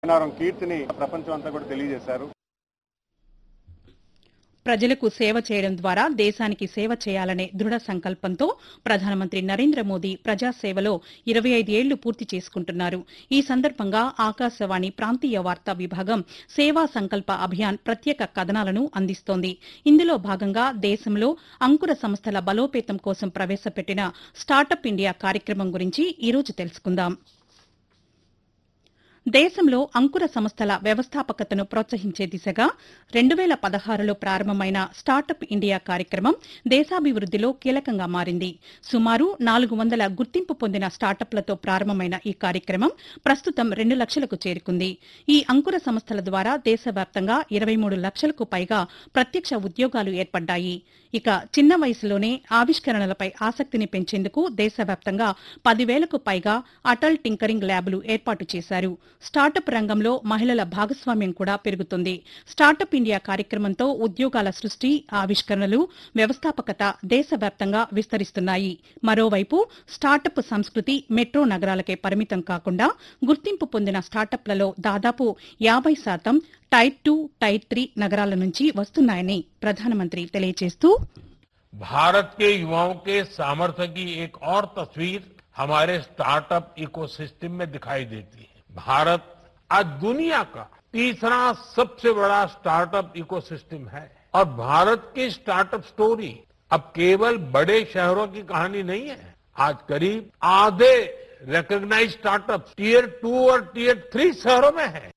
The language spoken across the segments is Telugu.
నారం కీర్తిని ప్రపంచం అంతా కూడా తెలియజేశారు ప్రజలకు సేవ చేయడం ద్వారా దేశానికి సేవ చేయాలనే దృఢ సంకల్పంతో ప్రధానమంత్రి నరేంద్ర మోదీ ప్రజాసేవలో ఇరవై ఐదు ఏళ్లు పూర్తి చేసుకుంటున్నారు ఈ సందర్భంగా ఆకాశవాణి ప్రాంతీయ వార్తా విభాగం సేవా సంకల్ప అభియాన్ ప్రత్యేక కథనాలను అందిస్తోంది ఇందులో భాగంగా దేశంలో అంకుర సంస్థల బలోపేతం కోసం ప్రవేశపెట్టిన స్టార్టప్ ఇండియా కార్యక్రమం గురించి ఈరోజు తెలుసుకుందాం దేశంలో అంకుర సంస్థల వ్యవస్థాపకతను ప్రోత్సహించే దిశగా రెండు వేల పదహారులో ప్రారంభమైన స్టార్టప్ ఇండియా కార్యక్రమం దేశాభివృద్దిలో కీలకంగా మారింది సుమారు నాలుగు వందల గుర్తింపు పొందిన స్టార్టప్లతో ప్రారంభమైన ఈ కార్యక్రమం ప్రస్తుతం రెండు లక్షలకు చేరుకుంది ఈ అంకుర సంస్థల ద్వారా దేశవ్యాప్తంగా ఇరవై మూడు లక్షలకు పైగా ప్రత్యక్ష ఉద్యోగాలు ఏర్పడ్డాయి ఇక చిన్న వయసులోనే ఆవిష్కరణలపై ఆసక్తిని పెంచేందుకు దేశవ్యాప్తంగా పదివేలకు పైగా అటల్ టింకరింగ్ ల్యాబ్లు ఏర్పాటు చేశారు స్టార్టప్ రంగంలో మహిళల భాగస్వామ్యం కూడా పెరుగుతుంది స్టార్టప్ ఇండియా కార్యక్రమంతో ఉద్యోగాల సృష్టి ఆవిష్కరణలు వ్యవస్థాపకత దేశవ్యాప్తంగా విస్తరిస్తున్నాయి మరోవైపు స్టార్టప్ సంస్కృతి మెట్రో నగరాలకే పరిమితం కాకుండా గుర్తింపు పొందిన స్టార్టప్లలో దాదాపు యాబై శాతం టైర్ టూ టైర్ త్రీ నగరాల నుంచి వస్తున్నాయని ప్రధానమంత్రి తెలియజేస్తూ भारत के युवाओं के सामर्थ्य की एक और तस्वीर हमारे स्टार्टअप इकोसिस्टम में दिखाई देती है भारत आज दुनिया का तीसरा सबसे बड़ा स्टार्टअप इकोसिस्टम है और भारत की स्टार्टअप स्टोरी अब केवल बड़े शहरों की कहानी नहीं है आज करीब आधे रिकॉग्नाइज स्टार्टअप टीयर टू और टीयर थ्री शहरों में है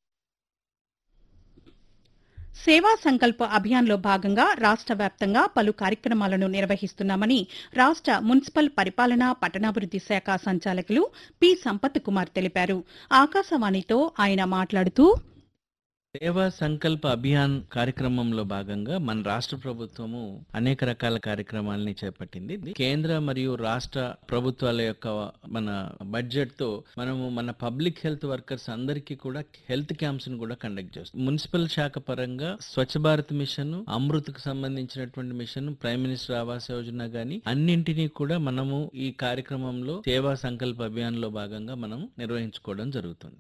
సేవా సంకల్ప అభియాన్లో భాగంగా రాష్ట వ్యాప్తంగా పలు కార్యక్రమాలను నిర్వహిస్తున్నామని రాష్ట మున్సిపల్ పరిపాలన పట్టణాభివృద్ది శాఖ సంచాలకులు పి సంపత్ కుమార్ తెలిపారు ఆకాశవాణితో ఆయన మాట్లాడుతూ సేవా సంకల్ప అభియాన్ కార్యక్రమంలో భాగంగా మన రాష్ట్ర ప్రభుత్వము అనేక రకాల కార్యక్రమాలని చేపట్టింది కేంద్ర మరియు రాష్ట్ర ప్రభుత్వాల యొక్క మన బడ్జెట్ తో మనము మన పబ్లిక్ హెల్త్ వర్కర్స్ అందరికీ కూడా హెల్త్ క్యాంప్స్ ను కూడా కండక్ట్ చేస్తాం మున్సిపల్ శాఖ పరంగా స్వచ్ఛ భారత్ మిషన్ అమృత్కు సంబంధించినటువంటి mission prime minister Awas Yojana గాని అన్నింటినీ కూడా మనము ఈ కార్యక్రమంలో సేవా సంకల్ప అభియాన్ లో భాగంగా మనం నిర్వహించుకోవడం జరుగుతుంది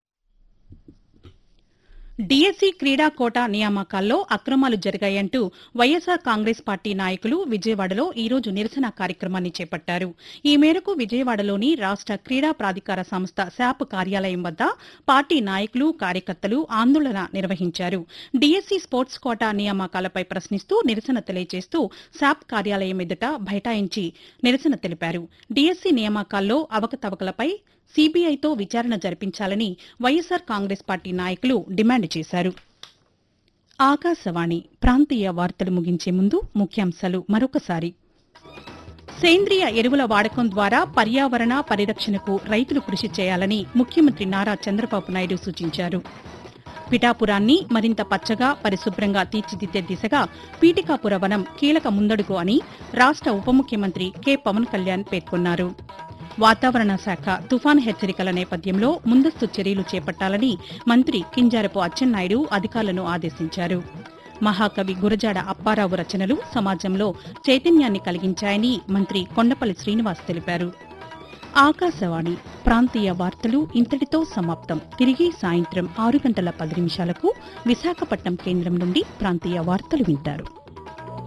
డీఎస్సీ క్రీడా కోటా నియామకాల్లో అక్రమాలు జరిగాయంటూ వైఎస్సార్ కాంగ్రెస్ పార్టీ నాయకులు విజయవాడలో ఈ రోజు నిరసన కార్యక్రమాన్ని చేపట్టారు ఈ మేరకు విజయవాడలోని రాష్ట క్రీడా ప్రాధికార సంస్థ శాప్ కార్యాలయం వద్ద పార్టీ నాయకులు కార్యకర్తలు ఆందోళన నిర్వహించారు డీఎస్సీ స్పోర్ట్స్ కోటా నియామకాలపై ప్రశ్నిస్తూ నిరసన తెలియజేస్తూ శాప్ కార్యాలయం ఎదుట బైఠాయించి నిరసన తెలిపారు డీఎస్సీ నియామకాల్లో అవకతవకలపై సీబీఐతో విచారణ జరిపించాలని వైఎస్సార్ కాంగ్రెస్ పార్టీ నాయకులు డిమాండ్ చేశారు ఆకాశవాణి ప్రాంతీయ వార్తలు ముగించే ముందు ముఖ్యాంశాలు మరొకసారి సేంద్రియ ఎరువుల వాడకం ద్వారా పర్యావరణ పరిరక్షణకు రైతులు కృషి చేయాలని ముఖ్యమంత్రి నారా చంద్రబాబు నాయుడు సూచించారు పిఠాపురాన్ని మరింత పచ్చగా పరిశుభ్రంగా తీర్చిదిద్దే దిశగా పీఠికాపుర వనం కీలక ముందడుగు అని రాష్ట ఉప ముఖ్యమంత్రి కె పవన్ కళ్యాణ్ పేర్కొన్నారు వాతావరణ శాఖ తుఫాన్ హెచ్చరికల నేపథ్యంలో ముందస్తు చర్యలు చేపట్టాలని మంత్రి కింజారపు అచ్చెన్నాయుడు అధికారులను ఆదేశించారు మహాకవి గురజాడ అప్పారావు రచనలు సమాజంలో చైతన్యాన్ని కలిగించాయని మంత్రి కొండపల్లి శ్రీనివాస్ తెలిపారు ఆకాశవాణి ప్రాంతీయ వార్తలు ఇంతటితో సమాప్తం తిరిగి సాయంత్రం ఆరు గంటల పది నిమిషాలకు విశాఖపట్నం కేంద్రం నుండి ప్రాంతీయ వార్తలు వింటారు